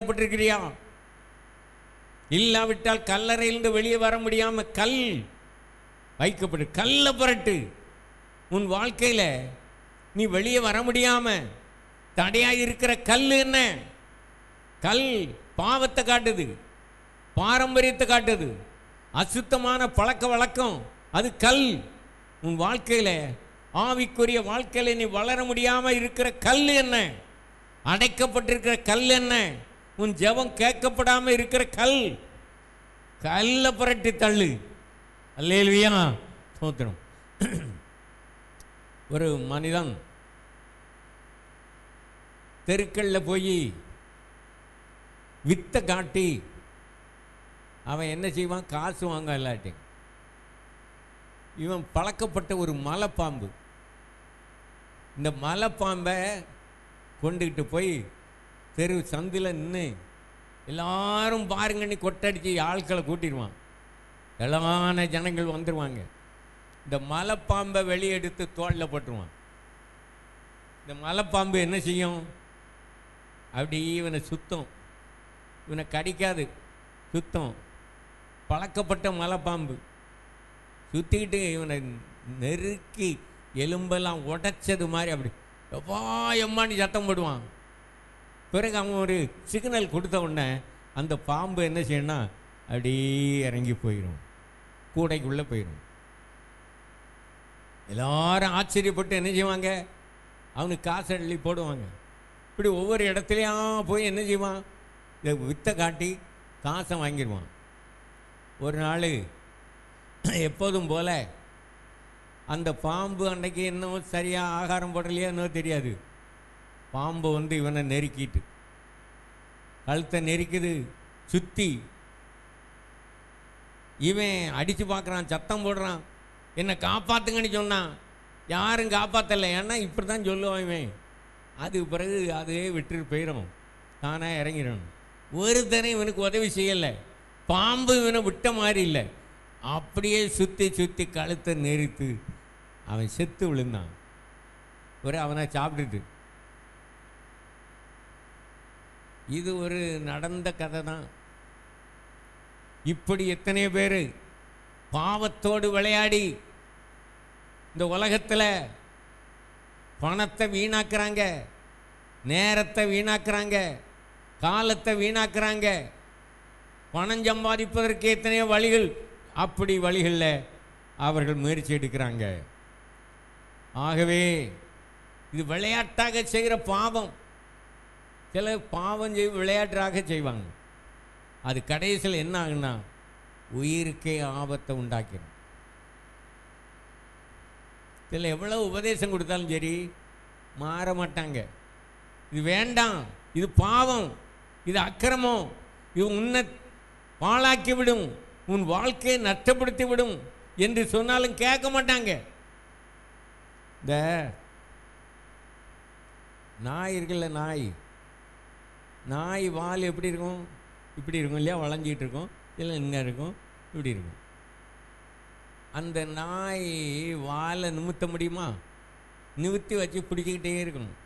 அடைக்கப்பட்டிருக்கிறியா இல்லாவிட்டால் கல்லறையிலிருந்து வெளியே வர முடியாம கல் வைக்கப்பட்டு கல்ல புரட்டு உன் வாழ்க்கையில நீ வெளியே வர முடியாம தடையாய் இருக்கிற கல் என்ன கல் பாவத்தை காட்டுது பாரம்பரியத்தை காட்டுது அசுத்தமான பழக்க வழக்கம் அது கல் உன் வாழ்க்கையில ஆவிக்குரிய வாழ்க்கையில நீ வளர முடியாம இருக்கிற கல் என்ன அடைக்கப்பட்டிருக்கிற கல் என்ன உன் ஜெபம் கேட்கப்படாம இருக்கிற கல் கல்ல புரட்டி தள்ளு அல்லேலுயா சோத்திரம் ஒரு மனிதன் தெருக்கள்ல போய் வித்தை காட்டி அவன் என்ன செய்வான் காசு வாங்க இல்லாட்டி இவன் பழக்கப்பட்ட ஒரு மலைப்பாம்பு இந்த மலைப்பாம்பை கொண்டுக்கிட்டு போய் தெரு சந்தில் நின்று எல்லாரும் பாருங்கன்னு கொட்டடிச்சு ஆட்களை கூட்டிடுவான் எல்லான ஜனங்கள் வந்துடுவாங்க இந்த மலைப்பாம்பை வெளியெடுத்து தோளில் போட்டுருவான் இந்த மலைப்பாம்பு என்ன செய்யும் அப்படி இவனை சுத்தம் இவனை கடிக்காது சுத்தம் பழக்கப்பட்ட மலைப்பாம்பு சுற்றிக்கிட்டு இவனை நெருக்கி எலும்பெல்லாம் உடைச்சது மாதிரி அப்படி எப்பா எம்மான்னு சத்தம் போடுவான் பிறகு அவன் ஒரு சிக்னல் கொடுத்த உடனே அந்த பாம்பு என்ன செய்யணும்னா அப்படியே இறங்கி போயிடும் கூடைக்குள்ளே போயிடும் எல்லாரும் ஆச்சரியப்பட்டு என்ன செய்வாங்க அவனுக்கு காசு அள்ளி போடுவாங்க இப்படி ஒவ்வொரு இடத்துலையும் போய் என்ன செய்வான் இதை வித்தை காட்டி காசை வாங்கிடுவான் ஒரு நாள் எப்போதும் போல அந்த பாம்பு அன்னைக்கு என்னவோ சரியாக ஆகாரம் போடலையோ என்னவோ தெரியாது பாம்பு வந்து இவனை நெருக்கிட்டு கழுத்தை நெரிக்குது சுத்தி இவன் அடித்து பார்க்குறான் சத்தம் போடுறான் என்னை காப்பாத்துங்கன்னு சொன்னான் யாரும் காப்பாற்றலை ஏன்னா இப்படி தான் சொல்லுவான் இவன் அதுக்கு பிறகு அதுவே விட்டுட்டு போயிடும் தானாக இறங்கிடணும் ஒருத்தனை இவனுக்கு உதவி செய்யலை பாம்பு இவனை விட்ட மாதிரி இல்லை அப்படியே சுற்றி சுற்றி கழுத்தை நெரித்து அவன் செத்து விழுந்தான் ஒரு அவனை சாப்பிட்டுட்டு இது ஒரு நடந்த கதை தான் இப்படி எத்தனை பேர் பாவத்தோடு விளையாடி இந்த உலகத்தில் பணத்தை வீணாக்குறாங்க நேரத்தை வீணாக்குறாங்க காலத்தை வீணாக்குறாங்க பணம் சம்பாதிப்பதற்கு எத்தனையோ வழிகள் அப்படி வழிகளில் அவர்கள் முயற்சி எடுக்கிறாங்க ஆகவே இது விளையாட்டாக செய்கிற பாவம் சில பாவம் செய் விளையாட்டாக செய்வாங்க அது கடைசியில் என்ன ஆகுன்னா உயிருக்கே ஆபத்தை உண்டாக்கிடும் சில எவ்வளோ உபதேசம் கொடுத்தாலும் சரி மாற மாட்டாங்க இது வேண்டாம் இது பாவம் இது அக்கிரமம் இது உன்னை பாழாக்கி விடும் உன் வாழ்க்கையை நஷ்டப்படுத்தி விடும் என்று சொன்னாலும் கேட்க மாட்டாங்க இந்த நாய் இருக்குல்ல நாய் நாய் வால் எப்படி இருக்கும் இப்படி இருக்கும் இல்லையா வளைஞ்சிட்டு இருக்கும் இல்லை இங்கே இருக்கும் இப்படி இருக்கும் அந்த நாய் வாலை நிமித்த முடியுமா நிமித்தி வச்சு பிடிச்சிக்கிட்டே இருக்கணும்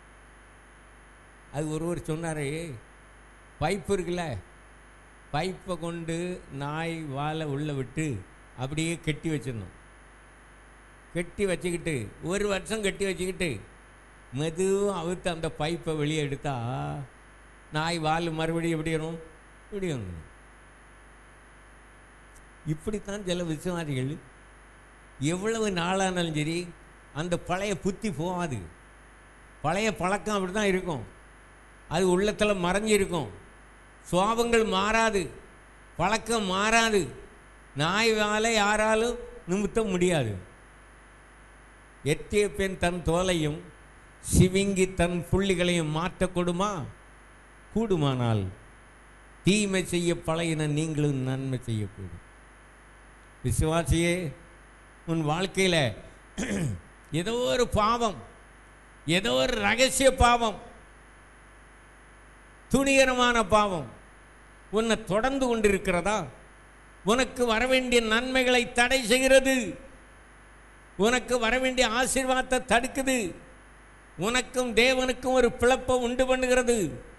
அது ஒருவர் சொன்னார் பைப்பு இருக்குல்ல பைப்பை கொண்டு நாய் வாலை உள்ளே விட்டு அப்படியே கட்டி வச்சிடணும் கட்டி வச்சுக்கிட்டு ஒரு வருஷம் கட்டி வச்சுக்கிட்டு மெதுவாக அவுத்து அந்த பைப்பை வெளியே எடுத்தா நாய் வால் மறுபடியும் எப்படி வரும் இப்படி வந்துடும் இப்படித்தான் சில விசுவாசிகள் எவ்வளவு நாளானாலும் சரி அந்த பழைய புத்தி போகாது பழைய பழக்கம் அப்படி தான் இருக்கும் அது உள்ளத்தில் மறைஞ்சிருக்கும் சுவாபங்கள் மாறாது பழக்கம் மாறாது நாய் வாழை யாராலும் நிமித்த முடியாது எத்திய பெண் தன் தோலையும் சிவிங்கி தன் புள்ளிகளையும் மாற்றக்கூடுமா கூடுமானால் தீமை செய்ய பழகின நீங்களும் நன்மை செய்யக்கூடும் விசுவாசியே உன் வாழ்க்கையில் ஏதோ ஒரு பாவம் ஏதோ ஒரு ரகசிய பாவம் துணிகரமான பாவம் உன்னை தொடர்ந்து கொண்டிருக்கிறதா உனக்கு வரவேண்டிய நன்மைகளை தடை செய்கிறது உனக்கு வரவேண்டிய ஆசீர்வாதத்தை தடுக்குது உனக்கும் தேவனுக்கும் ஒரு பிளப்பை உண்டு பண்ணுகிறது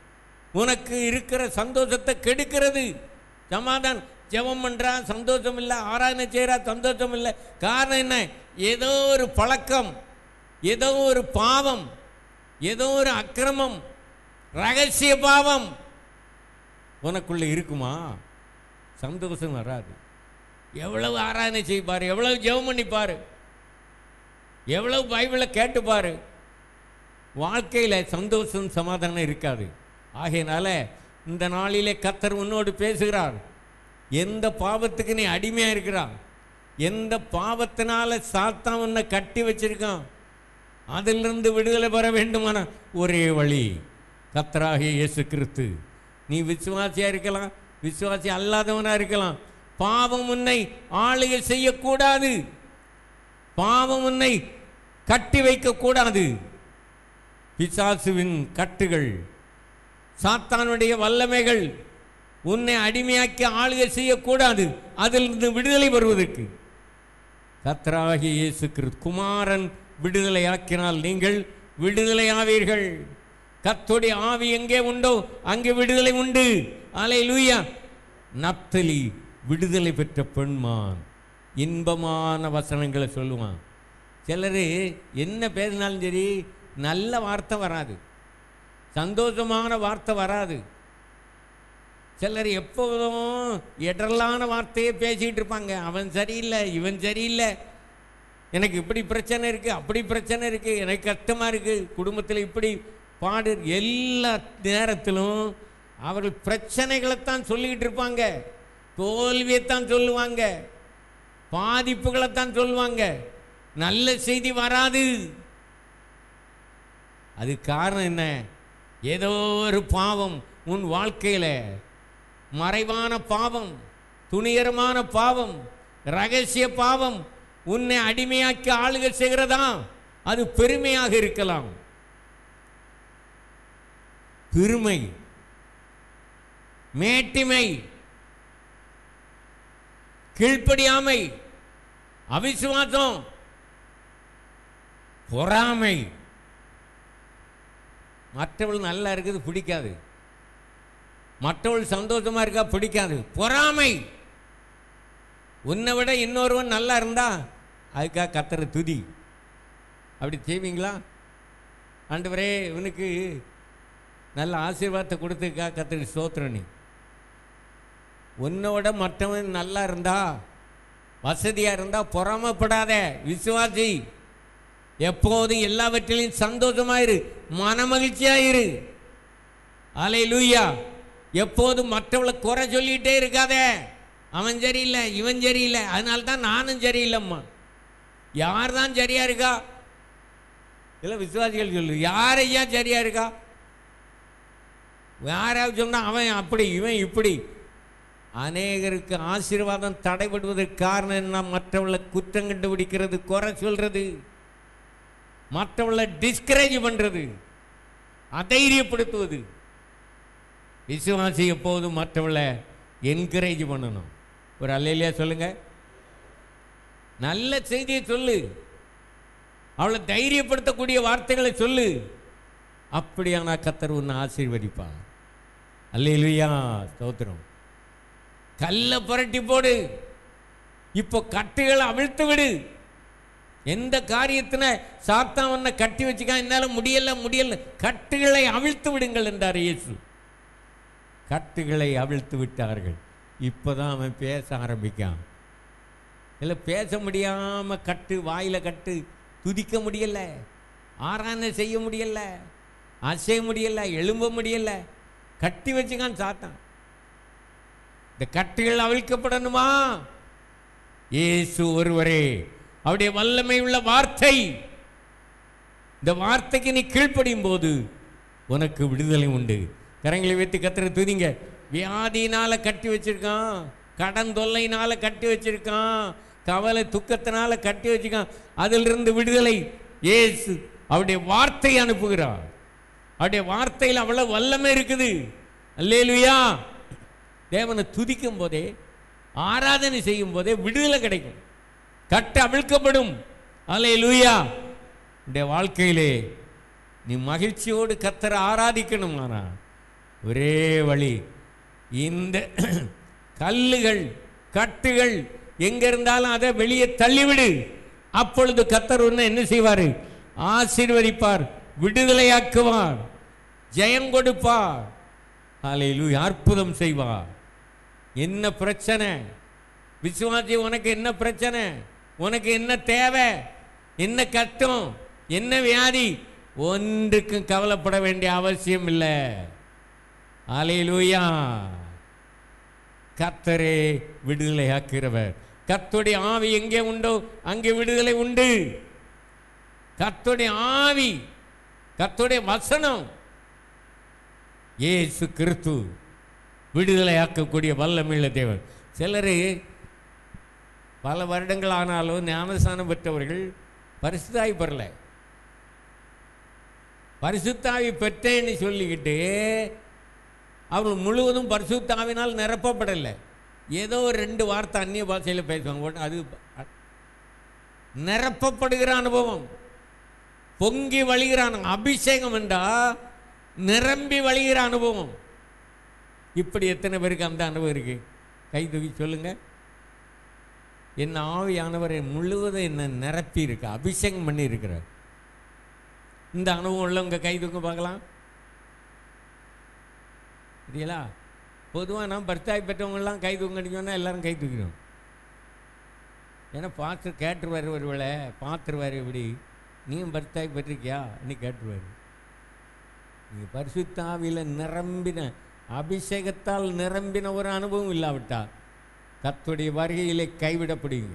உனக்கு இருக்கிற சந்தோஷத்தை கெடுக்கிறது சமாதானம் ஜெபம் பண்றா சந்தோஷம் இல்லை ஆராதனை செய்கிறா சந்தோஷம் இல்லை காரணம் என்ன ஏதோ ஒரு பழக்கம் ஏதோ ஒரு பாவம் ஏதோ ஒரு அக்கிரமம் ரகசிய பாவம் உனக்குள்ள இருக்குமா சந்தோஷம் வராது எவ்வளவு ஆராதனை செய்ப்பாரு எவ்வளவு ஜெபம் பண்ணிப்பாரு எவ்வளவு பைபிளை கேட்டுப்பாரு வாழ்க்கையில் சந்தோஷம் சமாதானம் இருக்காது ஆகையினால இந்த நாளிலே கத்தர் உன்னோடு பேசுகிறார் எந்த பாவத்துக்கு நீ அடிமையாக இருக்கிறான் எந்த பாவத்தினால சாத்தான் உன்னை கட்டி வச்சிருக்கான் அதிலிருந்து விடுதலை பெற வேண்டுமான ஒரே வழி கத்தராகிய இயேசு கிறிஸ்து நீ விசுவாசியா இருக்கலாம் விசுவாசி அல்லாதவனா இருக்கலாம் பாவம் உன்னை ஆளுகை செய்யக்கூடாது பாவம் உன்னை கட்டி வைக்கக்கூடாது பிசாசுவின் கட்டுகள் சாத்தானுடைய வல்லமைகள் உன்னை அடிமையாக்கி ஆளுகை செய்யக்கூடாது அதிலிருந்து விடுதலை வருவதற்கு கத்தராகிய இயேசு கிறிஸ்து குமாரன் விடுதலையாக்கினால் நீங்கள் விடுதலையாவீர்கள் கத்துடைய ஆவி எங்கே உண்டோ அங்கே விடுதலை உண்டு அலை லூயா நப்தலி விடுதலை பெற்ற பெண்மான் இன்பமான வசனங்களை சொல்லுவான் சிலர் என்ன பேசினாலும் சரி நல்ல வார்த்தை வராது சந்தோஷமான வார்த்தை வராது சிலர் எப்போதும் இடரலான வார்த்தையே பேசிக்கிட்டு இருப்பாங்க அவன் சரியில்லை இவன் சரியில்லை எனக்கு இப்படி பிரச்சனை இருக்குது அப்படி பிரச்சனை இருக்குது எனக்கு கஷ்டமாக இருக்குது குடும்பத்தில் இப்படி பாடு எல்லா நேரத்திலும் அவர்கள் பிரச்சனைகளைத்தான் சொல்லிக்கிட்டு இருப்பாங்க தோல்வியைத்தான் சொல்லுவாங்க பாதிப்புகளைத்தான் சொல்லுவாங்க நல்ல செய்தி வராது அது காரணம் என்ன ஏதோ ஒரு பாவம் உன் வாழ்க்கையில் மறைவான பாவம் துணிகரமான பாவம் ரகசிய பாவம் உன்னை அடிமையாக்கி ஆளுகை செய்கிறதா அது பெருமையாக இருக்கலாம் பெருமை மேட்டிமை கீழ்ப்படியாமை அவிசுவாசம் பொறாமை மற்றவள் நல்லா இருக்குது பிடிக்காது மற்றவள் சந்தோஷமா இருக்கா பிடிக்காது பொறாமை உன்னை விட இன்னொருவன் நல்லா இருந்தா அதுக்காக கத்துற துதி அப்படி செய்வீங்களா ஆண்டவரே இவனுக்கு நல்ல ஆசீர்வாதத்தை கொடுத்துக்கா கத்துக்கு ஸ்தோத்திரம் நீ உன்னோட மற்றவன் நல்லா இருந்தா வசதியாக இருந்தா பொறாமப்படாத விசுவாசி எப்போதும் எல்லாவற்றிலையும் சந்தோஷமாயிரு மனமகிழ்ச்சியாயிரு அலை லூயா எப்போதும் மற்றவளை குறை சொல்லிகிட்டே இருக்காத அவன் சரியில்லை இவன் சரியில்லை அதனால தான் நானும் சரியில்லைம்மா யார் தான் சரியா இருக்கா இல்லை விசுவாசிகள் சொல்லு யார் ஐயா சரியா இருக்கா யாராவது சொன்னா அவன் அப்படி இவன் இப்படி அநேகருக்கு ஆசீர்வாதம் தடைபடுவதற்கு காரணம் என்ன மற்றவளை குற்றம் கண்டுபிடிக்கிறது குறை சொல்றது மற்றவளை டிஸ்கரேஜ் பண்றது அதைரியப்படுத்துவது விசுவாசி எப்போதும் மற்றவளை என்கரேஜ் பண்ணணும் ஒரு அல்லையிலையா சொல்லுங்க நல்ல செய்தியை சொல்லு அவளை தைரியப்படுத்தக்கூடிய வார்த்தைகளை சொல்லு அப்படியானா கத்தர் உன்னை ஆசீர்வதிப்பான் அல்லையிலுயா ஸ்தோத்திரம் கல்லை புரட்டி போடு இப்போ கட்டுகளை அவிழ்த்து விடு எந்த காரியத்தின சாத்தான் உன்னை கட்டி வச்சுக்கா என்னால் முடியல முடியல கட்டுகளை அவிழ்த்து விடுங்கள் என்றார் இயேசு கட்டுகளை அவிழ்த்து விட்டார்கள் இப்போதான் அவன் பேச ஆரம்பிக்கான் இல்லை பேச முடியாம கட்டு வாயில கட்டு துதிக்க முடியல ஆராதனை செய்ய முடியல அசைய முடியல எழும்ப முடியல கட்டி வச்சுக்கான் சாத்தான் இந்த கட்டுகள் அவிழ்க்கப்படணுமா இயேசு ஒருவரே அவருடைய வல்லமை உள்ள வார்த்தை இந்த வார்த்தைக்கு நீ கீழ்ப்படியும் போது உனக்கு விடுதலை உண்டு கரங்களை வைத்து கத்திர துதிங்க வியாதியினால கட்டி வச்சிருக்கான் கடன் தொல்லையினால கட்டி வச்சிருக்கான் கவலை துக்கத்தினால கட்டி வச்சிருக்கான் அதிலிருந்து விடுதலை இயேசு அவருடைய வார்த்தை அனுப்புகிறார் அவருடைய வார்த்தையில் அவ்வளவு வல்லமை இருக்குது அல்லேலுயா தேவனை துதிக்கும் போதே ஆராதனை செய்யும் போதே விடுதலை கிடைக்கும் கட்டு அவிழ்க்கப்படும் அலே லூயா உடைய வாழ்க்கையிலே நீ மகிழ்ச்சியோடு கத்தரை ஆராதிக்கணும் ஆனா ஒரே வழி இந்த கல்லுகள் கட்டுகள் எங்க இருந்தாலும் அதை வெளியே தள்ளிவிடு அப்பொழுது கத்தர் உன்னை என்ன செய்வார் ஆசீர்வதிப்பார் விடுதலையாக்குவார் ஜெயம் கொடுப்பார் ஹalleluya அற்புதம் செய்வார் என்ன பிரச்சனை விசுவாசி உனக்கு என்ன பிரச்சனை உனக்கு என்ன தேவை என்ன கஷ்டம் என்ன வியாதி ஒன்றுக்கும் கவலைப்பட வேண்டிய அவசியம் இல்லை அலையிலூயா கத்தரே விடுதலையாக்கிறவர் கத்துடைய ஆவி எங்கே உண்டோ அங்கே விடுதலை உண்டு கத்துடைய ஆவி கத்துடைய வசனம் இயேசு கிறிஸ்து விடுதலையாக்கக்கூடிய வல்லமையுள்ள தேவன் சிலர் பல வருடங்கள் ஆனாலும் ஞானஸ்தானம் பெற்றவர்கள் பரிசுத்தாய் பெறல பரிசுத்தாவி பெற்றேன்னு சொல்லிக்கிட்டு அவர்கள் முழுவதும் பரிசுத்தாவினால் நிரப்பப்படலை ஏதோ ஒரு ரெண்டு வார்த்தை அந்நிய பாஷையில் பேசுவாங்க உடனே அது நிரப்பப்படுகிற அனுபவம் பொங்கி வழிகிற அனு- அபிஷேகம் என்றா நிரம்பி வழிகிற அனுபவம் இப்படி எத்தனை பேருக்கு அந்த அனுபவம் இருக்கு கை தூக்கி சொல்லுங்க என் ஆவியானவரை முழுவதும் என்ன நிரப்பி இருக்கு அபிஷேகம் பண்ணி இருக்கிறார் இந்த அனுபவம் உள்ளவங்க கை தூக்க பார்க்கலாம் சரிங்களா பொதுவாக நான் பர்த்தாய் பெற்றவங்கெல்லாம் கை தூங்கன்னு சொன்னால் எல்லாரும் கை தூக்கிடும் ஏன்னா பார்த்து கேட்டுருவார் ஒருவேளை பார்த்துருவார் இப்படி நீயும் பர்த்தாய் பெற்றிருக்கியா நீ கேட்டுருவார் நீங்கள் பரிசுத்தாவியில் நிரம்பின அபிஷேகத்தால் நிரம்பின ஒரு அனுபவம் இல்லாவிட்டா கத்துடைய வருகையிலே கைவிடப்படுவீங்க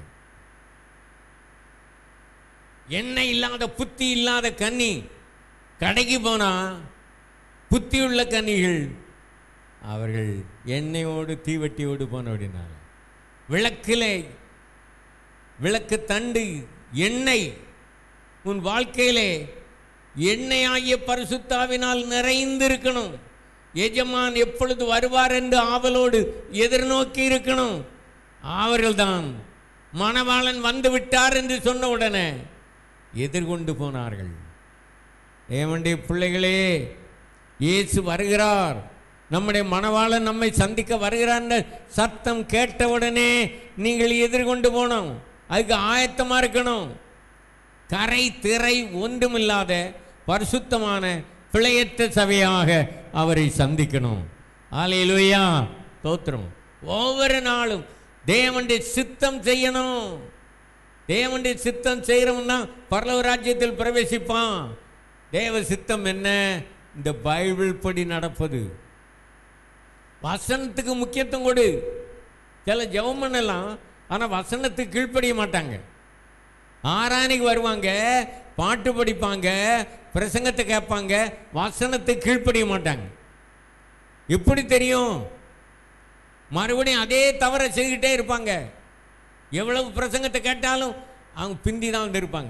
எண்ணெய் இல்லாத புத்தி இல்லாத கன்னி கடைக்கு போனா புத்தி உள்ள கன்னிகள் அவர்கள் எண்ணெயோடு தீவட்டியோடு போன அப்படின்னால விளக்கிலே விளக்கு தண்டு எண்ணெய் உன் வாழ்க்கையிலே எண்ணெயாகிய பரிசுத்தாவினால் நிறைந்திருக்கணும் எஜமான் எப்பொழுது வருவார் என்று ஆவலோடு எதிர்நோக்கி இருக்கணும் அவர்கள்தான் மணவாளன் வந்து விட்டார் என்று சொன்ன உடனே எதிர்கொண்டு போனார்கள் ஏமண்டிய பிள்ளைகளே இயேசு வருகிறார் நம்முடைய மணவாளன் நம்மை சந்திக்க வருகிறார் என்ற சத்தம் கேட்டவுடனே நீங்கள் எதிர்கொண்டு போனோம் அதுக்கு ஆயத்தமாக இருக்கணும் கரை திரை ஒன்றுமில்லாத பரிசுத்தமான பிழையற்ற சபையாக அவரை சந்திக்கணும் ஆலையிலுயா தோத்திரம் ஒவ்வொரு நாளும் தேவனுடைய சித்தம் செய்யணும் தேவனுடைய சித்தம் செய்கிறவன் தான் பரலவ ராஜ்யத்தில் பிரவேசிப்பான் தேவ சித்தம் என்ன இந்த பைபிள் படி நடப்பது வசனத்துக்கு முக்கியத்துவம் கொடு சில ஜெபம் பண்ணலாம் ஆனால் வசனத்துக்கு கீழ்ப்படிய மாட்டாங்க ஆராயணைக்கு வருவாங்க பாட்டு படிப்பாங்க பிரசங்கத்தை கேட்பாங்க வசனத்துக்கு கீழ்ப்படிய மாட்டாங்க எப்படி தெரியும் மறுபடியும் அதே தவறை செய்துக்கிட்டே இருப்பாங்க எவ்வளவு பிரசங்கத்தை கேட்டாலும் அவங்க பிந்தி தான் வந்து இருப்பாங்க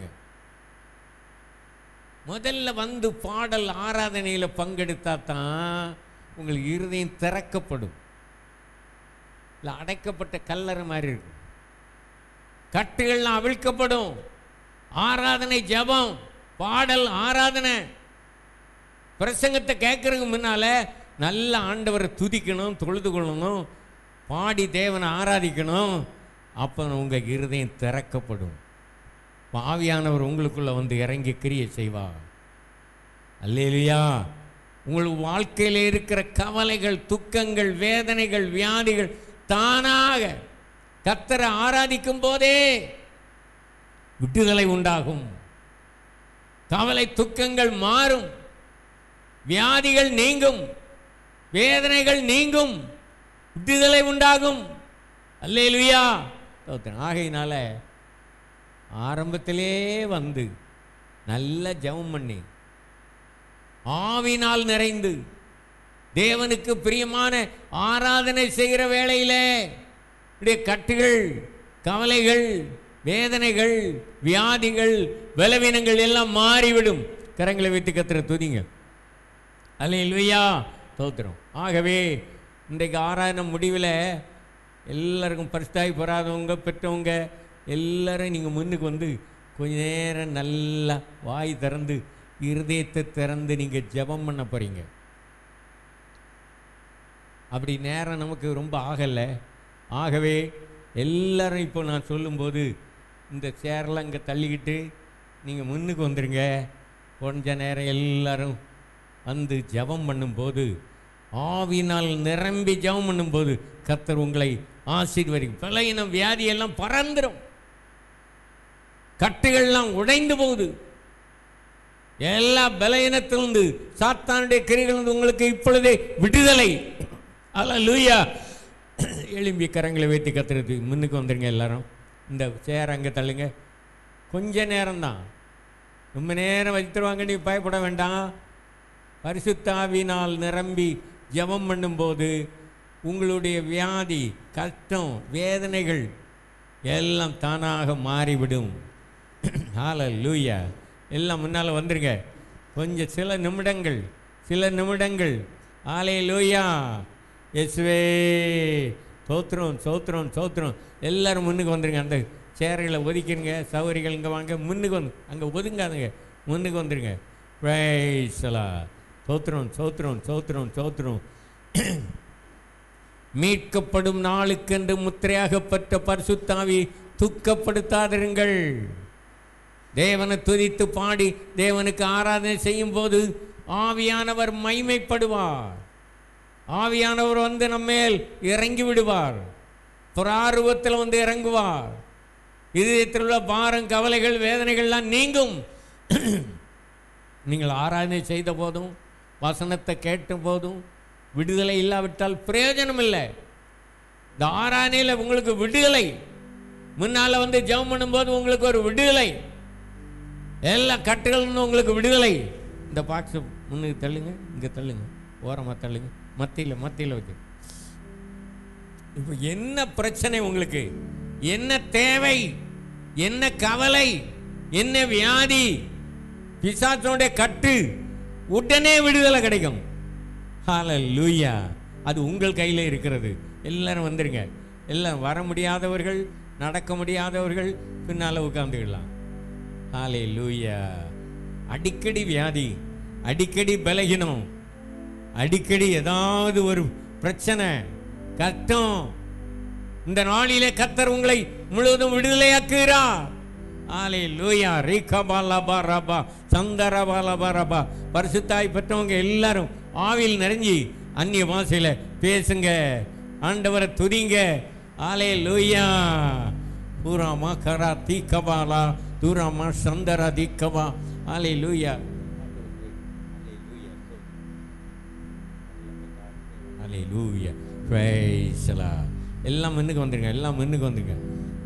முதல்ல வந்து பாடல் ஆராதனையில் பங்கெடுத்தா தான் உங்களுக்கு இருதயம் திறக்கப்படும் இல்லை அடைக்கப்பட்ட கல்லறை மாதிரி இருக்கும் கட்டுகள்லாம் அவிழ்க்கப்படும் ஆராதனை ஜெபம் பாடல் ஆராதனை பிரசங்கத்தை கேட்கறதுக்கு முன்னால நல்ல ஆண்டவரை துதிக்கணும் தொழுது கொள்ளணும் பாடி தேவனை ஆராதிக்கணும் அப்போ உங்கள் இருதயம் திறக்கப்படும் பாவியானவர் உங்களுக்குள்ள வந்து இறங்கி கிரியை செய்வார் அல்லேலியா உங்கள் வாழ்க்கையில் இருக்கிற கவலைகள் துக்கங்கள் வேதனைகள் வியாதிகள் தானாக கத்தரை ஆராதிக்கும் போதே விடுதலை உண்டாகும் கவலை துக்கங்கள் மாறும் வியாதிகள் நீங்கும் வேதனைகள் நீங்கும் விடுதலை உண்டாகும் அல்லேலுயா ஸ்தோத்திரம். ஆகையினால ஆரம்பத்திலே வந்து நல்ல ஜெபம் பண்ணி ஆவினால் நிறைந்து தேவனுக்கு பிரியமான ஆராதனை செய்கிற வேளையிலே இப்படியே கட்டுகள் கவலைகள் வேதனைகள் வியாதிகள் பலவீனங்கள் எல்லாம் மாறிவிடும் கரங்களை வைத்து கத்துற துதிங்க அல்ல இல்லையா தோத்துறோம் ஆகவே இன்றைக்கு ஆராதனை முடிவில் எல்லாருக்கும் பரிசுத்தாய் பெறாதவங்க பெற்றவங்க எல்லாரும் நீங்கள் முன்னுக்கு வந்து கொஞ்ச நேரம் நல்லா வாய் திறந்து இருதயத்தை திறந்து நீங்கள் ஜெபம் பண்ண போகிறீங்க அப்படி நேரம் நமக்கு ரொம்ப ஆகலை ஆகவே எல்லாரும் இப்போ நான் சொல்லும்போது இந்த சேரெல்லாம் இங்கே தள்ளிக்கிட்டு நீங்கள் முன்னுக்கு வந்துருங்க கொஞ்ச நேரம் எல்லாரும் வந்து ஜெபம் பண்ணும்போது ஆவினால் நிரம்பி ஜெபம் பண்ணும்போது கர்த்தர் உங்களை ஆசீர்வதிக்கும் பலையினம் வியாதியெல்லாம் பறந்துடும் கட்டுகள்லாம் உடைந்து போகுது எல்லா பலவீனத்திலிருந்து சாத்தானுடைய கிரிகளிலிருந்து உங்களுக்கு இப்பொழுதே விடுதலை அல்ல லூயா எழும்பி கரங்களை வைத்து கத்துறது முன்னுக்கு வந்துருங்க எல்லாரும் இந்த சேர் அங்கே தள்ளுங்க கொஞ்ச நேரம்தான் ரொம்ப நேரம் வச்சுருவாங்க நீ பயப்பட வேண்டாம் பரிசுத்தாவினால் நிரம்பி ஜெபம் பண்ணும்போது உங்களுடைய வியாதி கஷ்டம் வேதனைகள் எல்லாம் தானாக மாறிவிடும் ஹalleluya எல்லாம் முன்னால் வந்துருங்க கொஞ்சம் சில நிமிடங்கள் சில நிமிடங்கள் ஆலே லூயா எஸ்வே சோத்திரம் சோத்திரம் சோத்திரம் எல்லாரும் முன்னுக்கு வந்துருங்க அந்த சேர்களை ஒதுக்கிடுங்க சௌகரிகள் இங்கே வாங்க முன்னுக்கு வந்து அங்கே ஒதுங்காதுங்க முன்னுக்கு வந்துருங்க பிரைஸ்லா சோத்திரம் சோத்திரம் சோத்திரம் சோத்திரம் மீட்கப்படும் நாளுக்கென்று முத்திரையாகப்பட்ட பரிசுத்தாவி துக்கப்படுத்தாதிருங்கள் தேவனை துதித்து பாடி தேவனுக்கு ஆராதனை செய்யும் போது ஆவியானவர் மைமைப்படுவார் ஆவியானவர் வந்து நம்மேல் இறங்கி விடுவார் புறாருவத்தில் வந்து இறங்குவார் இதயத்தில் உள்ள பாரம் கவலைகள் வேதனைகள்லாம் நீங்கும் நீங்கள் ஆராதனை செய்த போதும் வசனத்தை கேட்ட போதும் விடுதலை இல்லாவிட்டால் பிரயோஜனம் இல்லை இந்த ஆராதனையில் உங்களுக்கு விடுதலை முன்னால் வந்து ஜெபம் பண்ணும்போது உங்களுக்கு ஒரு விடுதலை எல்லா கட்டுகளும் உங்களுக்கு விடுதலை இந்த பாக்ஸ் முன்னுக்கு தள்ளுங்க இங்கே தள்ளுங்க ஓரமாக தள்ளுங்க மத்தியில் மத்தியில் வச்சு இப்போ என்ன பிரச்சனை உங்களுக்கு என்ன தேவை என்ன கவலை என்ன வியாதி பிசாசனுடைய கட்டு உடனே விடுதலை கிடைக்கும் ஹalleluya அது உங்கள் கையில் இருக்கிறது எல்லாரும் வந்துருங்க எல்லாம் வர முடியாதவர்கள் நடக்க முடியாதவர்கள் பின்னால் உட்காந்துக்கலாம் ஹாலே லூயா அடிக்கடி வியாதி அடிக்கடி பலகீனம் அடிக்கடி ஏதாவது ஒரு பிரச்சனை கஷ்டம் இந்த நாளிலே கத்தர் உங்களை முழுவதும் விடுதலையாக்குகிறார் ஆலே லூயா ரீகபாலபா ரபா சந்தரபாலபா ரபா பரிசுத்தாய் பெற்றவங்க எல்லாரும் ஆவியில் நிறைஞ்சி அந்நிய பாஷையில பேசுங்க ஆண்டவரை துதிங்க ஆலே லூயா பூராமா கரா தீக்கபாலா தூராமா சந்தரா தீக்கபா ஆலே லூயா ஆலே லூயா பிரைஸ்லா எல்லாம் முன்னுக்கு வந்துருங்க எல்லாம் முன்னுக்கு வந்துருங்க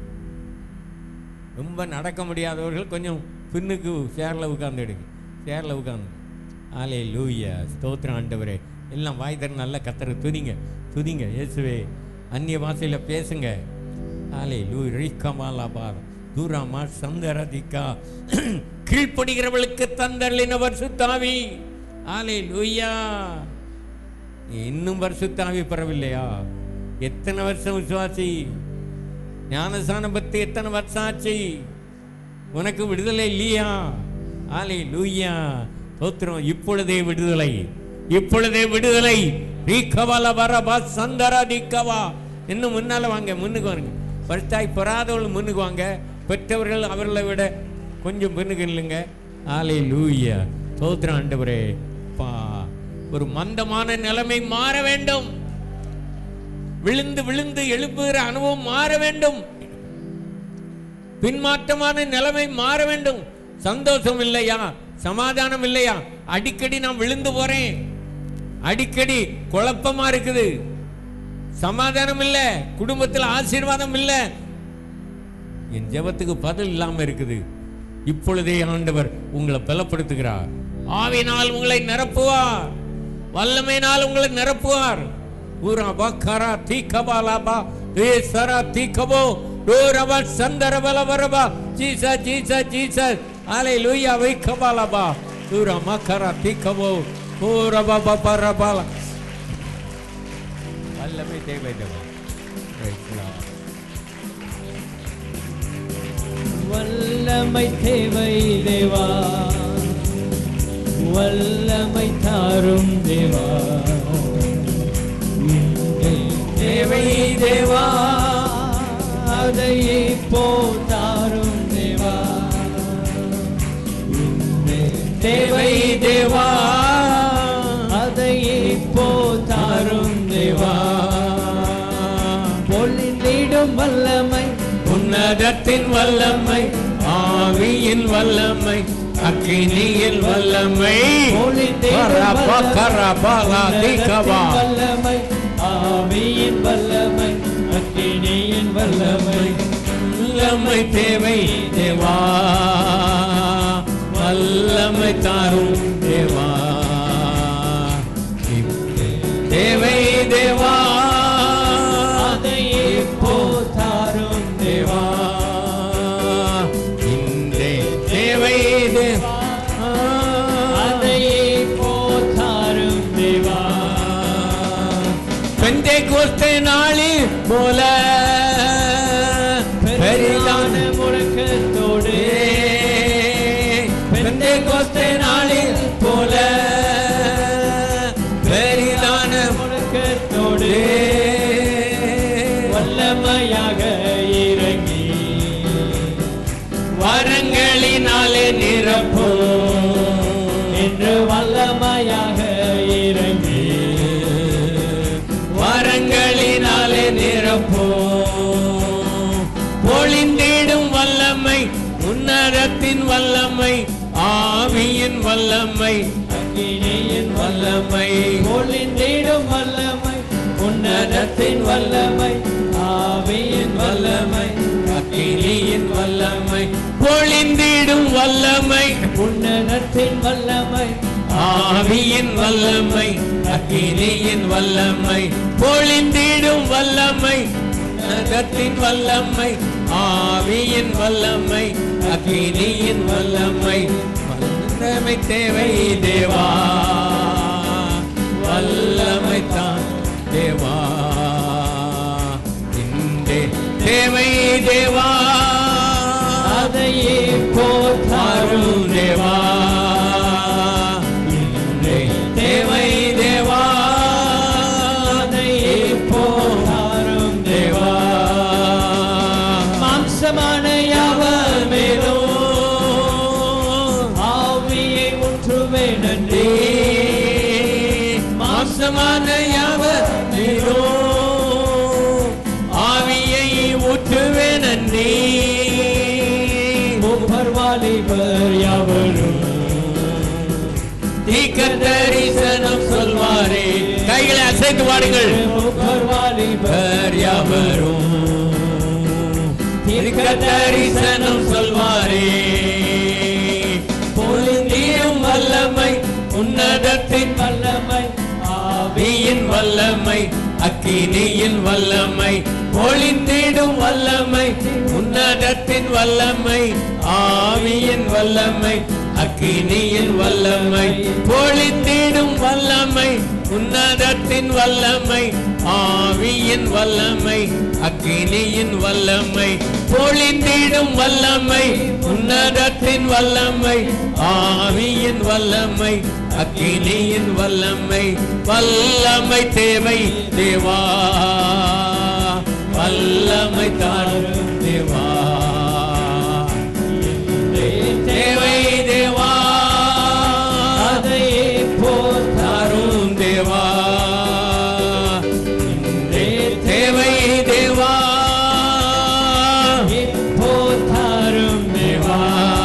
ரொம்ப நடக்க முடியாதவர்கள் கொஞ்சம் பின்னுக்கு சேரில் உட்காந்துடுங்க சேரில் உட்காந்து ஆலே லூயா ஸ்தோத்திரம் ஆண்டவரே எல்லாம் வாய் தர நல்ல கத்தரை துதிங்க துதிங்க இயேசுவே அந்நிய பாஷையில் பேசுங்க ஆலே லூ ரீக்கமாலா பார் தூராமா சந்தரதிக்கா கீழ்ப்படுகிறவளுக்கு தந்தர்லினவர் சுத்தாவி ஆலே லூயா இன்னும் பரிசுத்தாவி பெறவில்லையா எத்தனை வருஷம் விசுவாசி ஞானசானம் பத்தி எத்தனை வருஷம் ஆச்சு உனக்கு விடுதலை இல்லையா ஆலே லூயா தோத்திரம் இப்பொழுதே விடுதலை இப்பொழுதே விடுதலை ரீக்கவால வரபா சந்தரா தீக்கவா இன்னும் முன்னால வாங்க முன்னுக்கு வாங்க பரிசுத்தாய் பெறாதவர்கள் முன்னுக்கு வாங்க பெற்றவர்கள் அவர்களை விட கொஞ்சம் பின்னுக்கு இல்லைங்க ஆலே லூயா தோத்திரம் ஆண்டவரே பா ஒரு மந்தமான நிலைமை மாற வேண்டும் விழுந்து விழுந்து எழுப்புகிற அனுபவம் மாற வேண்டும் பின்மாற்றமான நிலைமை மாற வேண்டும் சந்தோஷம் இல்லையா சமாதானம் இல்லையா அடிக்கடி நான் விழுந்து போறேன் அடிக்கடி குழப்பமா இருக்குது சமாதானம் இல்ல குடும்பத்தில் ஆசீர்வாதம் இல்ல என் ஜெபத்துக்கு பதில் இல்லாம இருக்குது இப்பொழுதே ஆண்டவர் உங்களை பலப்படுத்துகிறார் ஆவினால் உங்களை நிரப்புவார் வல்லமையினால் உங்களை நிரப்புவார் பூரா பக்கரா தீக்கபாலாபா ஏ சரா தீக்கபோ டோரபா சந்தரபல வரபா ஜீசா ஜீசா ஜீசா ஆலை லூயா வைக்கபாலாபா பூரா மக்கரா தீக்கபோ பூரபா பரபாலா வல்லமை தேவை தேவா Praise the Lord. வல்லமை தேவை தேவா வல்லமை தாரும் தேவா உம் தேவா அதை இப்போ தாரும் தேவா தேவை தேவா அதை இப்போ தாரும் தேவா பொழிந்திடும் வல்லமை உன்னதத்தின் வல்லமை ஆவியின் வல்லமை அக்கினியின் வல்லமை கரபா, கரபா, லா, திகபா. வல்லமை ஆவியின் வல்லமை அக்கினியின் வல்லமை வல்லமை தேவை தேவா வல்லமை தாரும் தேவா தேவை தேவா அதை இப்போ தாரும் தேவா இன்றே தேவை தேவா அதை இப்போ தாரும் தேவா பெந்தை கோஸ்தே நாளில் போல பெரிதான பெரிதான முழக்கத்தோடு பெந்தை கோஸ்தே நாளில் போல பெரிதான முழக்கத்தோடு வல்லமையாக இறங்கி வரங்களினாலே நிரப்பும் என்று வல்லமையாக இறங்கி வரங்களினாலே நிரப்பும் பொழிந்திடும் வல்லமை உன்னதத்தின் வல்லமை ஆவியின் வல்லமை அக்கினியின் வல்லமை பொழிந்திடும் வல்லமை உன்னதத்தின் வல்லமை ஆவியின் வல்லமை அக்கினியின் வல்லமை பொழிந்திடும் வல்லமை உன்னதத்தின் வல்லமை ஆவியின் வல்லமை அக்கினியின் வல்லமை பொழிந்திடும் வல்லமை உன்னதத்தின் வல்லமை ஆவியின் வல்லமை அக்கினியின் வல்லமை வல்லமை தேவை தேவா வல்லமை தான் தேவா இன்றே தேவை தேவா அதையே போதாரும் அருள் தேவா இன்றே தேவை தேவா அதையே போதாரும் தேவா மாம்சமான யாவர் மேலோ மேலும் ஆவியை ஊற்றுவே நன்றி மாம்சமான யாவர் மேலும் ஆவியை ஊற்றுவே நன்றி மூப்பர் வாலிபர் யாவரும் தீக்க தரிசனம் சொல்வாரே கைகளை அசைத்து பாடுங்கள் மூப்பர் வாலிபர் பேர் யாவரும் தீர்க்க தரிசனம் சொல்வாரே பொழுந்தியும் வல்லமை உன்னதத்தின் வல்லமை ஆவி ஆவியின் வல்லமை அக்கினியின் வல்லமை பொழிந்திடும் வல்லமை உன்னதத்தின் வல்லமை ஆவியின் வல்லமை அக்கினியின் வல்லமை பொழிந்திடும் வல்லமை உன்னதத்தின் வல்லமை ஆவியின் வல்லமை அக்கினியின் வல்லமை பொழிந்திடும் வல்லமை உன்னதத்தின் வல்லமை ஆவியின் வல்லமை அக்கினியின் வல்லமை வல்லமை தேவை தேவா வல்லமை தாரும் தேவா தேவை தேவா அதையே போதாரும் தாரும் தேவா தேவை தேவா போதாரும் தேவா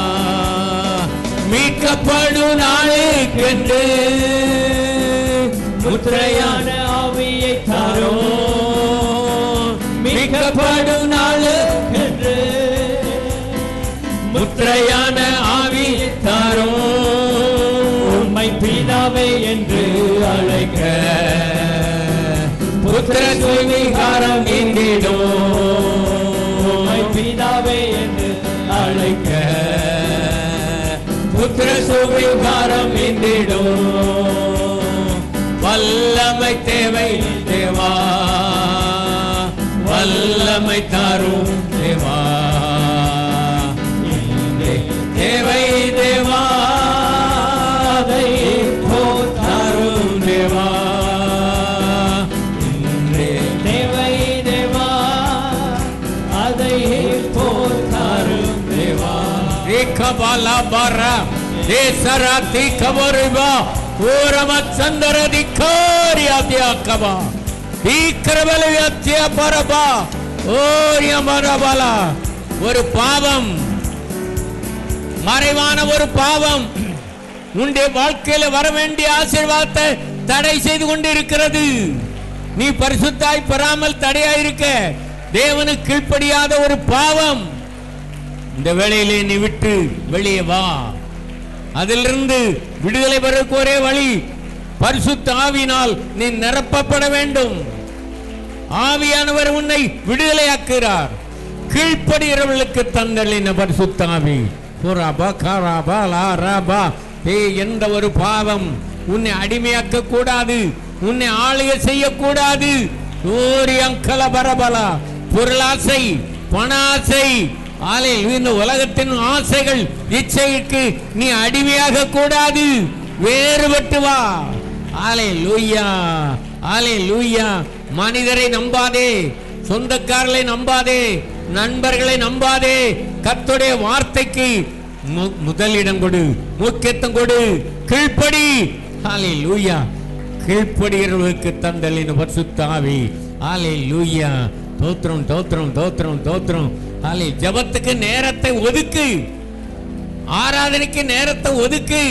மீட்கப்படும் நாளுக்கென்று முத்திரையான முத்திரையான ஆவியை தாரும் மீட்கப்படும் நாளுக்கென்று முத்திரையான ஆவி தாரும் உம்மை பிதாவே என்று அழைக்க புத்திர சுவிகாரம் நீங்கிடும் உம்மை பிதாவே என்று அழைக்க புத்திர சுவிகாரம் நீங்கிடும் வல்லமை தேவை தேவா வல்லமை தாரும் தேவா தேவை தேவா அதை தாரும் தேவா இன்றே தேவை தேவ கபாலா பாரா தேசரா தி கபோரிபா ஓரம சந்தர திக்காரியா தியாக்கபா தீக்கரபலவியத்திய பரபா ஓரிய மரபலா ஒரு பாவம் மறைவான ஒரு பாவம் உன்னுடைய வாழ்க்கையில வர வேண்டிய ஆசீர்வாதத்தை தடை செய்து கொண்டு இருக்கிறது நீ பரிசுத்தாய் பெறாமல் தடையாய் இருக்க தேவனுக்கு கீழ்ப்படியாத ஒரு பாவம் இந்த வேளையிலே நீ விட்டு வெளியே வா அதிலிருந்து விடுதலை பெறக்கு ஒரே வழி பரிசுத்த ஆவியினால் நீ நிரப்பப்பட வேண்டும் ஆவியானவர் உன்னை விடுதலையாக்குகிறார் கீழ்ப்படுகிறவர்களுக்கு தந்தளின பரிசுத்த ஆவி புறாபா காராபா லாராபா ஏ எந்த ஒரு பாவம் உன்னை அடிமையாக்க கூடாது உன்னை ஆளுகை செய்யக்கூடாது ஓரியங்கல பரபலா பொருளாசை பணாசை ஆலை இந்த உலகத்தின் ஆசைகள் இச்சைக்கு நீ அடிமையாக கூடாது வேறுபட்டு வா ஆலை லூயா ஆலை லூயா மனிதரை நம்பாதே சொந்தக்காரர்களை நம்பாதே நண்பர்களை நம்பாதே கர்த்தருடைய வார்த்தைக்கு மு- முதலிடம் கொடு முக்கியத்துவம் கொடு கீழ்ப்படி ஆலை லூயா கீழ்ப்படுகிறவர்களுக்கு தந்தலின் பரிசுத்தாவி ஆலை லூயா தோத்திரம் தோத்திரம் தோத்திரம் தோத்திரம் ஆலை ஜபத்துக்கு நேரத்தை ஒதுக்கு ஆராதனைக்கு நேரத்தை ஒதுக்கு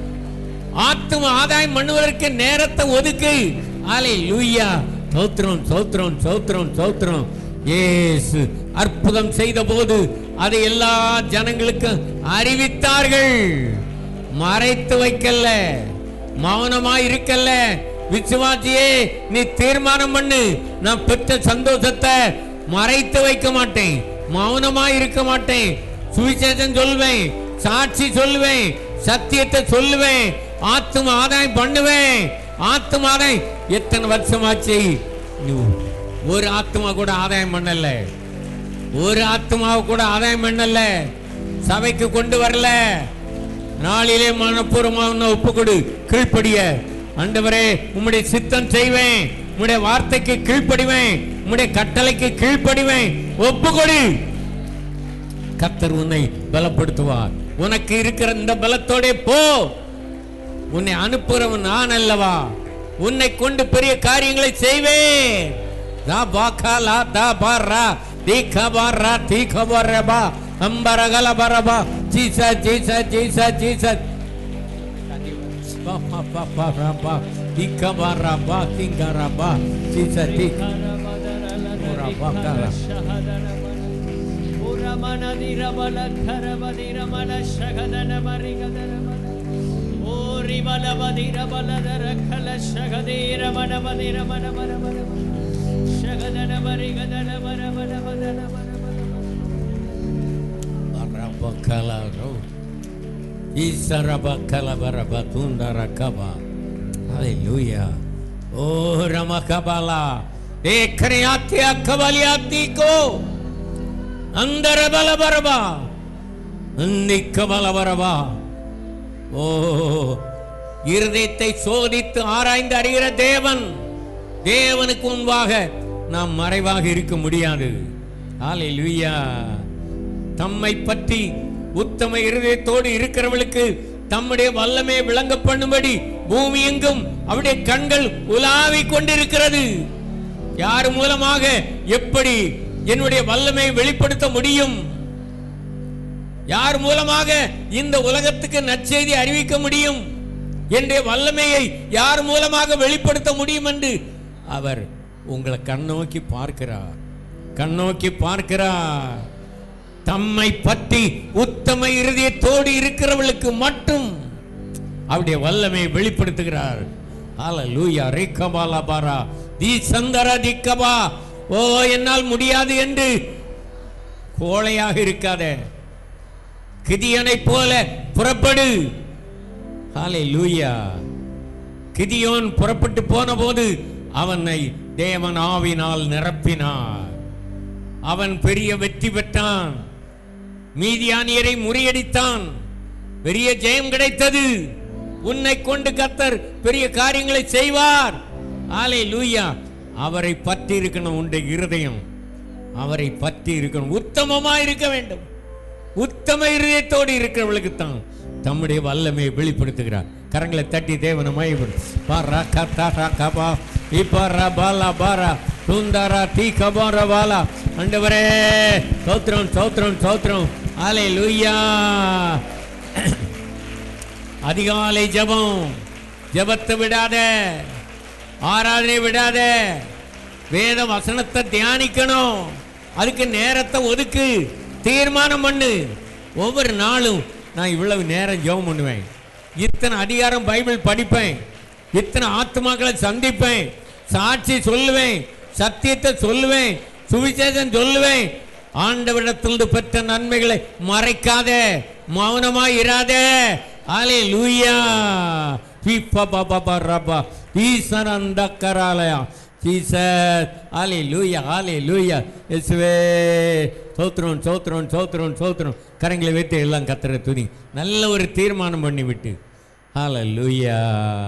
ஆத்தும ஆதாயம் பண்ணுவதற்கு நேரத்தை ஒதுக்கு ஆலை லூயா சௌத்திரம் சௌத்திரம் சௌத்திரம் சௌத்திரம் ஏசு அற்புதம் செய்த போது அதை எல்லா ஜனங்களுக்கும் அறிவித்தார்கள் மறைத்து வைக்கல மௌனமா இருக்கல்ல விசுவாசியே நீ தீர்மானம் பண்ணு நான் பெற்ற சந்தோஷத்தை மறைத்து வைக்க மாட்டேன் மௌனமா இருக்க மாட்டேன் சுவிசேஷம் சொல்வேன் சாட்சி சொல்லுவேன் சத்தியத்தை சொல்லுவேன் ஆத்தும ஆதாயம் பண்ணுவேன் ஆத்தும ஆதாயம் எத்தனை வருஷமாச்சு நீ ஒரு ஆத்துமா கூட ஆதாயம் பண்ணல ஒரு ஆத்மாவை கூட ஆதாயம் பண்ணல சபைக்கு கொண்டு வரல நாளிலே மனப்பூர்வமாக உன்னை ஒப்பு கொடு கீழ்ப்படிய ஆண்டவரே உம்முடைய சித்தம் செய்வேன் உம்முடைய வார்த்தைக்கு கீழ்ப்படிவேன் உம்முடைய கட்டளைக்கு கீழ்ப்படிவேன் ஒப்பு கொடு கத்தர் உன்னை பலப்படுத்துவார் உனக்கு இருக்கிற இந்த பலத்தோட போ உன்னை அனுப்புறவன் நான் அல்லவா உன்னை கொண்டு பெரிய காரியங்களை செய்வேன் தா பாக்கா லா தா பாரா தீ கபாரா தீ கபாரபா அம்பரகல பரபா ஜீசா ஜீசா ஜீசா ஜீசா பா பா பா பா ரா பா தீ கபாரா பா திங்கரா பா ஜீசா தீ Barabakalaro. Isarabakalabaraba tundarakaba. Hallelujah. Oh Ramakabala. Ekriyatia kabaliatiko. Andarabalabaraba. Nikabalabaraba. ஓ இருதயத்தை சோதித்து ஆராய்ந்து அறிகிற தேவன் தேவனுக்கு முன்பாக நாம் மறைவாக இருக்க முடியாது ஹalleluya தம்மை பற்றி உத்தம இருதயத்தோடு இருக்கிறவர்களுக்கு தம்முடைய வல்லமை விளங்க பண்ணும்படி பூமி எங்கும் அவருடைய கண்கள் உலாவிக் கொண்டிருக்கிறது யார் மூலமாக எப்படி என்னுடைய வல்லமை வெளிப்படுத்த முடியும் யார் மூலமாக இந்த உலகத்துக்கு நற்செய்தி அறிவிக்க முடியும் என்னுடைய வல்லமையை யார் மூலமாக வெளிப்படுத்த முடியும் என்று அவர் உங்களை கண்ணோக்கி பார்க்கிறார் கண்ணோக்கி பார்க்கிறார் தம்மை பற்றி உத்தம இருதயத்தோடு இருக்கிறவர்களுக்கு மட்டும் அவருடைய வல்லமையை வெளிப்படுத்துகிறார் ஹalleluya ரேக்கபாலா பாரா தி சந்தர திக்கபா ஓ என்னால் முடியாது என்று கோழையாக இருக்காதே கிதியனைப் போல புறப்படு ஹalleluya கிதியோன் புறப்பட்டு போன போது அவனை தேவன் ஆவினால் நிரப்பினார் அவன் பெரிய வெற்றி பெற்றான் மீதியானியரை முறியடித்தான் பெரிய ஜெயம் கிடைத்தது உன்னை கொண்டு கத்தர் பெரிய காரியங்களை செய்வார் ஆலே லூயா அவரை பற்றி இருக்கணும் உன்னுடைய இருதயம் அவரை பற்றி இருக்கணும் உத்தமமா இருக்க வேண்டும் உத்தம இருதயத்தோடு இருக்கிறவர்களுக்கு தான் தம்முடைய வல்லமையை வெளிப்படுத்துகிறார் கரங்களை தட்டி தேவனை மயப்படும் பாரா கத்தா ரா கபா இப்பரா பாலா பாரா சுந்தரா தீ கபார பாலா ஆண்டவரே சோத்திரம் சோத்திரம் சோத்திரம் ஆலே லூயா அதிகாலை ஜெபம் ஜெபத்தை விடாத ஆராதனை விடாத வேத வசனத்தை தியானிக்கணும் அதுக்கு நேரத்தை ஒதுக்கு தீர்மானம் பண்ணு ஒவ்வொரு நாளும் நான் இவ்வளவு நேரம் ஜெபம் பண்ணுவேன் இத்தனை அதிகாரம் பைபிள் படிப்பேன் இத்தனை ஆத்மாக்களை சந்திப்பேன் சாட்சி சொல்லுவேன் சத்தியத்தை சொல்லுவேன் சுவிசேஷம் சொல்லுவேன் ஆண்டவரிடத்திலிருந்து பெற்ற நன்மைகளை மறைக்காத மௌனமாய் இராதே ஆலே லூயா ரபா ஈசனந்த கராலயா ஜீசஸ் ஆலே லூயா ஆலே லூயா இயேசுவே சோத்திரம் சோத்திரம் சோத்திரம் சோத்திரம் கரங்களை வைத்து எல்லாம் கத்துற துணி நல்ல ஒரு தீர்மானம் பண்ணி விட்டு ஹால லூயா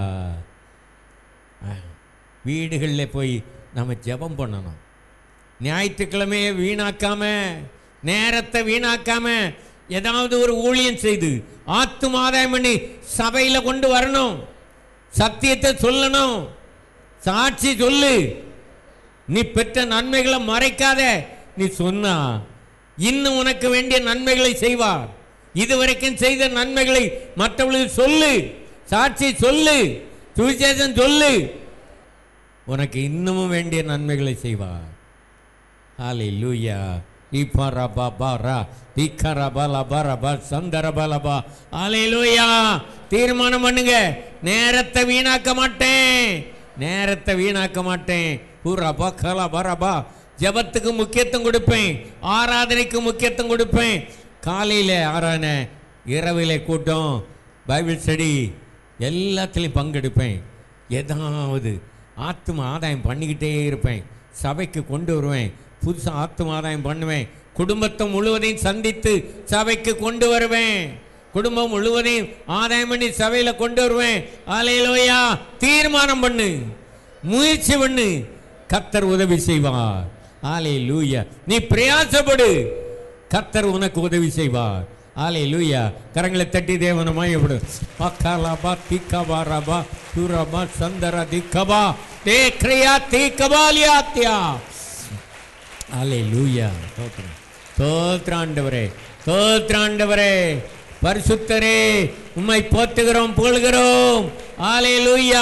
வீடுகளில் போய் நம்ம ஜெபம் பண்ணணும் ஞாயிற்றுக்கிழமையை வீணாக்காம நேரத்தை வீணாக்காம ஏதாவது ஒரு ஊழியம் செய்து ஆத்தும ஆதாயம் பண்ணி சபையில் கொண்டு வரணும் சத்தியத்தை சொல்லணும் சாட்சி சொல்லு நீ பெற்ற நன்மைகளை மறைக்காத நீ சொன்னா இன்னும் உனக்கு வேண்டிய நன்மைகளை செய்வார் இதுவரைக்கும் செய்த நன்மைகளை மற்றவர்களுக்கு சொல்லு சாட்சி சொல்லு சுவிசேஷம் சொல்லு உனக்கு இன்னமும் வேண்டிய நன்மைகளை செய்வார் ஹாலே லூயா இப்பரா பா பாரா திக்கரா பல பர ப சந்தர பல பா ஹாலே லூயா தீர்மானம் பண்ணுங்க நேரத்தை வீணாக்க மாட்டேன் நேரத்தை வீணாக்க மாட்டேன் பூரா பா கலா பர பா ஜபத்துக்கு முக்கியத்துவம் கொடுப்பேன் ஆராதனைக்கு முக்கியத்துவம் கொடுப்பேன் காலையில் ஆராதனை இரவிலே கூட்டம் பைபிள் ஸ்டடி எல்லாத்துலேயும் பங்கெடுப்பேன் ஏதாவது ஆத்தும ஆதாயம் பண்ணிக்கிட்டே இருப்பேன் சபைக்கு கொண்டு வருவேன் புதுசாக ஆத்தும ஆதாயம் பண்ணுவேன் குடும்பத்தை முழுவதையும் சந்தித்து சபைக்கு கொண்டு வருவேன் குடும்பம் முழுவதையும் ஆதாயம் பண்ணி சபையில் கொண்டு வருவேன் ஆலையிலோயா தீர்மானம் பண்ணு முயற்சி பண்ணு கத்தர் உதவி செய்வார் ஆலே லூயா நீ பிரயாசப்படு கத்தர் உனக்கு உதவி செய்வார் ஆலே லூயா கரங்களை தட்டி தேவன மாயப்படு பக்காலாபா திக்கபா ரபா துரபா சந்தர திக்கபா தே கிரியா தீக்கபாலியாத்தியா ஆலே லூயா தோத்திரம் தோத்ராண்டவரே தோத்ராண்டவரே பரிசுத்தரே உம்மை போத்துகிறோம் புகழ்கிறோம் ஆலே லூயா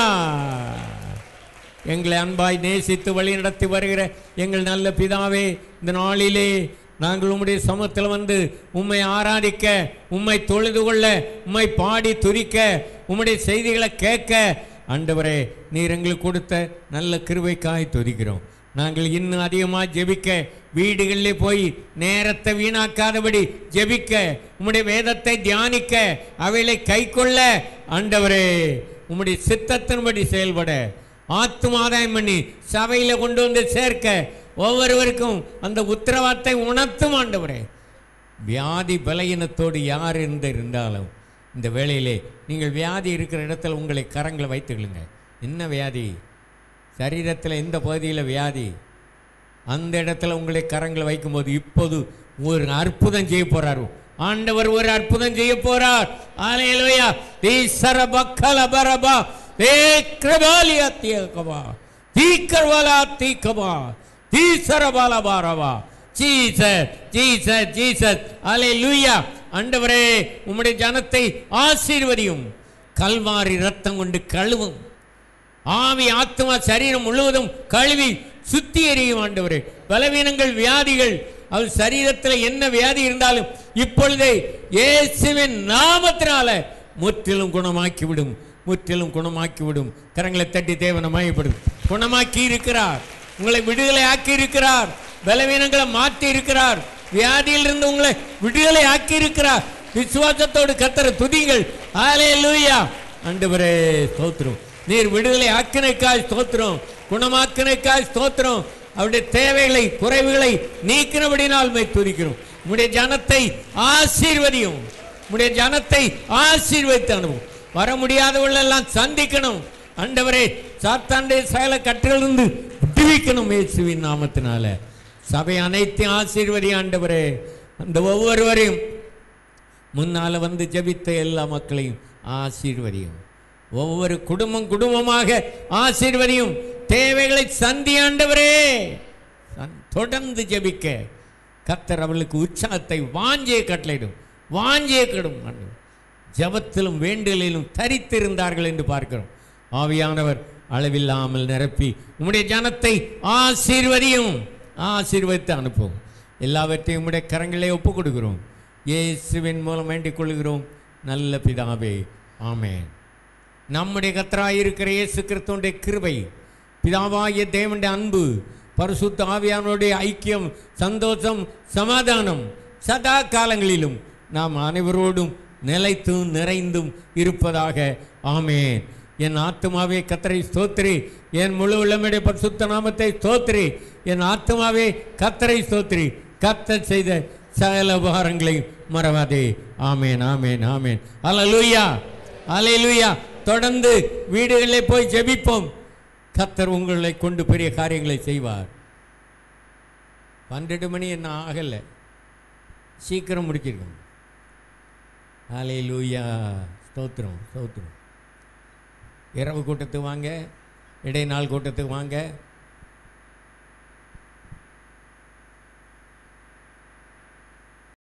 எங்களை அன்பாய் நேசித்து வழி நடத்தி வருகிற எங்கள் நல்ல பிதாவே இந்த நாளிலே நாங்கள் உம்முடைய சமத்தில் வந்து உம்மை ஆராதிக்க உம்மை தொழுது கொள்ள உம்மை பாடி துதிக்க உம்முடைய செய்திகளை கேட்க ஆண்டவரே நீர் எங்களுக்கு கொடுத்த நல்ல கிருபைக்காய் துதிக்கிறோம் நாங்கள் இன்னும் அதிகமாக ஜெபிக்க வீடுகளிலே போய் நேரத்தை வீணாக்காதபடி ஜெபிக்க உம்முடைய வேதத்தை தியானிக்க அவைகளை கைக்கொள்ள ஆண்டவரே உம்முடைய சித்தத்தின்படி செயல்பட ஆத்துமாதாயம் பண்ணி சபையில் கொண்டு வந்து சேர்க்க ஒவ்வொருவருக்கும் அந்த உத்தரவாதத்தை உணர்த்தும் ஆண்டவரே வியாதி பலகீனத்தோடு யார் இருந்து இருந்தாலும் இந்த வேளையிலே நீங்கள் வியாதி இருக்கிற இடத்துல உங்களை கரங்களை வைத்துக்கொள்ளுங்க என்ன வியாதி சரீரத்தில் எந்த பகுதியில் வியாதி அந்த இடத்துல உங்களை கரங்களை வைக்கும்போது இப்போது ஒரு அற்புதம் செய்ய போறார் ஆண்டவர் ஒரு அற்புதம் செய்ய போறார் ஆலையிலோயா தீசர பக்கல பரபா ஏ கிருபாலியா தீக்கபா தீக்கர்வாலா தீக்கபா தீசர பால பாரவா ஜீசஸ் ஜீசஸ் ஜீசஸ் அல்லேலூயா ஆண்டவரே உம்முடைய ஜனத்தை ஆசீர்வதியும் கல்வாரி ரத்தம் கொண்டு கழுவும் ஆவி ஆத்மா சரீரம் முழுவதும் கழுவி சுத்தி எறியும் ஆண்டவரே பலவீனங்கள் வியாதிகள் அவர் சரீரத்தில் என்ன வியாதி இருந்தாலும் இப்பொழுதே இயேசுவின் நாமத்தினால முற்றிலும் குணமாக்கி விடும் முற்றிலும் குணமாக்கி விடும் கரங்களை தட்டி தேவனை மயப்படும் குணமாக்கி இருக்கிறார் உங்களை விடுதலை ஆக்கி இருக்கிறார் பலவீனங்களை மாற்றி இருக்கிறார் வியாதியிலிருந்து உங்களை விடுதலை ஆக்கி இருக்கிறார் விசுவாசத்தோடு கத்தர துதிங்கள் ஆலே லூயா ஆண்டவரே ஸ்தோத்திரம் நீர் விடுதலை ஆக்கினைக்காய் ஸ்தோத்திரம் குணமாக்கினைக்காய் ஸ்தோத்திரம் அவருடைய தேவைகளை குறைவுகளை நீக்கினபடினால் மை துதிக்கிறோம் உம்முடைய ஜனத்தை ஆசீர்வதியும் உம்முடைய ஜனத்தை ஆசீர்வதித்து அனுப்பும் வர முடியாதவர்கள் எல்லாம் சந்திக்கணும் ஆண்டவரே சாத்தாண்டே சகல கற்றிலிருந்து விடுவிக்கணும் இயேசுவின் நாமத்தினால சபை அனைத்தையும் ஆசீர்வதி ஆண்டவரே அந்த ஒவ்வொருவரையும் முன்னால் வந்து ஜெபித்த எல்லா மக்களையும் ஆசீர்வதியும் ஒவ்வொரு குடும்பம் குடும்பமாக ஆசீர்வதியும் தேவைகளை சந்தியாண்டவரே சந்- தொடர்ந்து ஜெபிக்க கத்தர் அவளுக்கு உற்சாகத்தை வாஞ்சியை கட்டளையிடும் வாஞ்சியை கடும் ஜபத்திலும் வேண்டுதலிலும் தரித்திருந்தார்கள் என்று பார்க்கிறோம் ஆவியானவர் அளவில்லாமல் நிரப்பி உம்முடைய ஜனத்தை ஆசீர்வதியும் ஆசீர்வதித்து அனுப்பும் எல்லாவற்றையும் உம்முடைய கரங்களே ஒப்புக் கொடுக்கிறோம் இயேசுவின் மூலம் வேண்டிக் கொள்கிறோம் நல்ல பிதாவே ஆமென் நம்முடைய கத்தராயிருக்கிற இயேசு கிறிஸ்துவுடைய கிருபை பிதாவாகிய தேவனுடைய அன்பு பரிசுத்த ஆவியானுடைய ஐக்கியம் சந்தோஷம் சமாதானம் சதா காலங்களிலும் நாம் அனைவரோடும் நிலைத்தும் நிறைந்தும் இருப்பதாக ஆமென் என் ஆத்துமாவே கத்தரை ஸ்தோத்திரி என் முழு உள்ளமுடைய பரிசுத்த நாமத்தை ஸ்தோத்திரி என் ஆத்துமாவே கத்தரை ஸ்தோத்திரி கத்தர் செய்த சகல உபகாரங்களையும் மறவாதே ஆமேன் ஆமேன் ஆமேன் அல்லேலூயா அல்லேலூயா தொடர்ந்து வீடுகளிலே போய் ஜெபிப்போம் கத்தர் உங்களை கொண்டு பெரிய காரியங்களை செய்வார் பன்னெண்டு மணி என்ன ஆகலை சீக்கிரம் முடிச்சிருக்கோம் அல்லேலூயா ஸ்தோத்திரம் ஸ்தோத்திரம் இரவு கூட்டத்துக்கு வாங்க இடைநாள் கூட்டத்துக்கு வாங்க